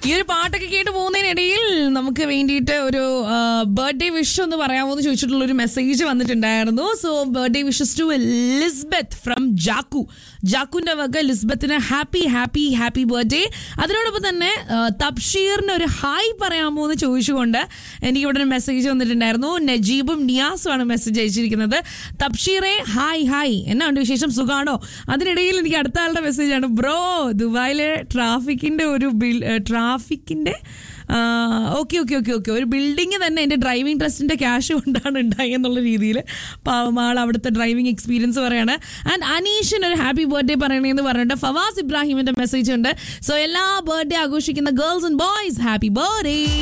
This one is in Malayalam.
ഈ ഒരു പാട്ടൊക്കെ കേട്ട് പോകുന്നതിനിടയിൽ നമുക്ക് വേണ്ടിയിട്ട് ഒരു ബർത്ത്ഡേ വിഷ് എന്ന് പറയാമോ എന്ന് ചോദിച്ചിട്ടുള്ള ഒരു മെസ്സേജ് വന്നിട്ടുണ്ടായിരുന്നു so birthday wishes to Lisbeth from Jack ജാക്കുന്റെ വക ലിസ്ബത്തിന് ഹാപ്പി ഹാപ്പി ഹാപ്പി ബർത്ത്ഡേ അതിനോടൊപ്പം തന്നെ ആ, തബ്ഷീറിന് ഒരു ഹായ് പറയാമോ എന്ന് ചോദിച്ചുകൊണ്ട് എനിക്ക് ഇവിടെ ഒരു മെസ്സേജ് വന്നിട്ടുണ്ടായിരുന്നു നജീബും നിയാസുമാണ് മെസ്സേജ് അയച്ചിരിക്കുന്നത് തബ്ഷീറെ ഹായ് ഹായ് എന്നാണ്ട് വിശേഷം സുഖാണോ അതിനിടയിൽ എനിക്ക് അടുത്ത ആളുടെ മെസ്സേജാണ് ബ്രോ ദുബായിലെ ട്രാഫിക്കിന്റെ ഒരു ബിൽ ട്രാഫിക്കിന്റെ ഓക്കെ ഓക്കെ ഓക്കെ ഓക്കെ ഒരു ബിൽഡിംഗ് തന്നെ എൻ്റെ ഡ്രൈവിംഗ് ടെസ്റ്റിന്റെ ക്യാഷ് കൊണ്ടാണ് ഉണ്ടായി എന്നുള്ള രീതിയിൽ പാവമാൾ അവിടുത്തെ ഡ്രൈവിംഗ് എക്സ്പീരിയൻസ് പറയാണ് ആൻഡ് അനീഷിന് ഒരു ഹാപ്പി ബർത്ത്ഡേ പറയണേന്ന് പറഞ്ഞിട്ട് ഫവാസ് ഇബ്രാഹിമിന്റെ മെസ്സേജ് ഉണ്ട് സോ എല്ലാ ബർത്ത്ഡേ ആഘോഷിക്കുന്ന girls and boys happy birthday